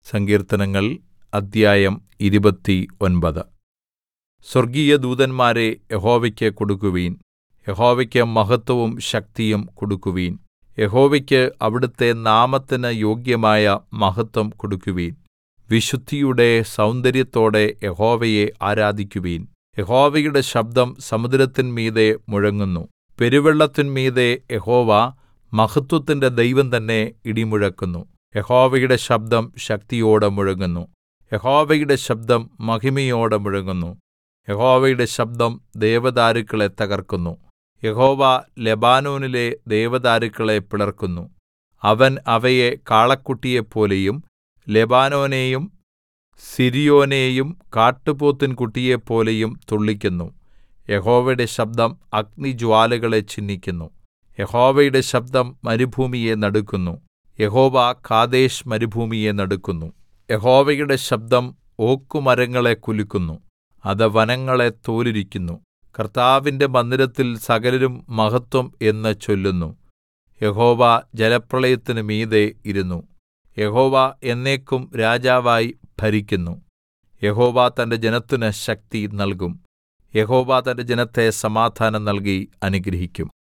സങ്കീർത്തനങ്ങൾ അദ്ധ്യായം ഇരുപത്തിയൊൻപത് സ്വർഗീയ ദൂതന്മാരെ യഹോവയ്ക്ക് കൊടുക്കുവിൻ യഹോവയ്ക്ക് മഹത്വവും ശക്തിയും കൊടുക്കുവിൻ യഹോവയ്ക്ക് അവിടുത്തെ നാമത്തിന് യോഗ്യമായ മഹത്വം കൊടുക്കുവിൻ വിശുദ്ധിയുടെ സൗന്ദര്യത്തോടെ യഹോവയെ ആരാധിക്കുവിൻ യഹോവയുടെ ശബ്ദം സമുദ്രത്തിന്മീതെ മുഴങ്ങുന്നു പെരുവെള്ളത്തിന്മീതെ യഹോവ മഹത്വത്തിന്റെ ദൈവം തന്നെ ഇടിമുഴക്കുന്നു യഹോവയുടെ ശബ്ദം ശക്തിയോടെ മുഴങ്ങുന്നു യഹോവയുടെ ശബ്ദം മഹിമയോടെ മുഴങ്ങുന്നു യഹോവയുടെ ശബ്ദം ദേവദാരുക്കളെ തകർക്കുന്നു യഹോവ ലെബാനോനിലെ ദേവദാരുക്കളെ പിളർക്കുന്നു അവൻ അവയെ കാളക്കുട്ടിയെപ്പോലെയും ലെബാനോനെയും സിര്യോനെയും കാട്ടുപോത്തിൻകുട്ടിയെപ്പോലെയും തുള്ളിക്കുന്നു യഹോവയുടെ ശബ്ദം അഗ്നിജ്വാലകളെ ചിന്നിക്കുന്നു യഹോവയുടെ ശബ്ദം മരുഭൂമിയെ നടുക്കുന്നു യഹോവ കാദേശ് മരുഭൂമിയെ നടുക്കുന്നു യഹോവയുടെ ശബ്ദം ഓക്കുമരങ്ങളെ കുലുക്കുന്നു അത് വനങ്ങളെ തോലുരിക്കുന്നു കർത്താവിന്റെ മന്ദിരത്തിൽ സകലരും മഹത്വം എന്ന് ചൊല്ലുന്നു യഹോവ ജലപ്രളയത്തിനു മീതെ ഇരുന്നു യഹോവ എന്നേക്കും രാജാവായി ഭരിക്കുന്നു യഹോവ തന്റെ ജനത്തിന് ശക്തി നൽകും യഹോവ തന്റെ ജനത്തെ സമാധാനം നൽകി അനുഗ്രഹിക്കും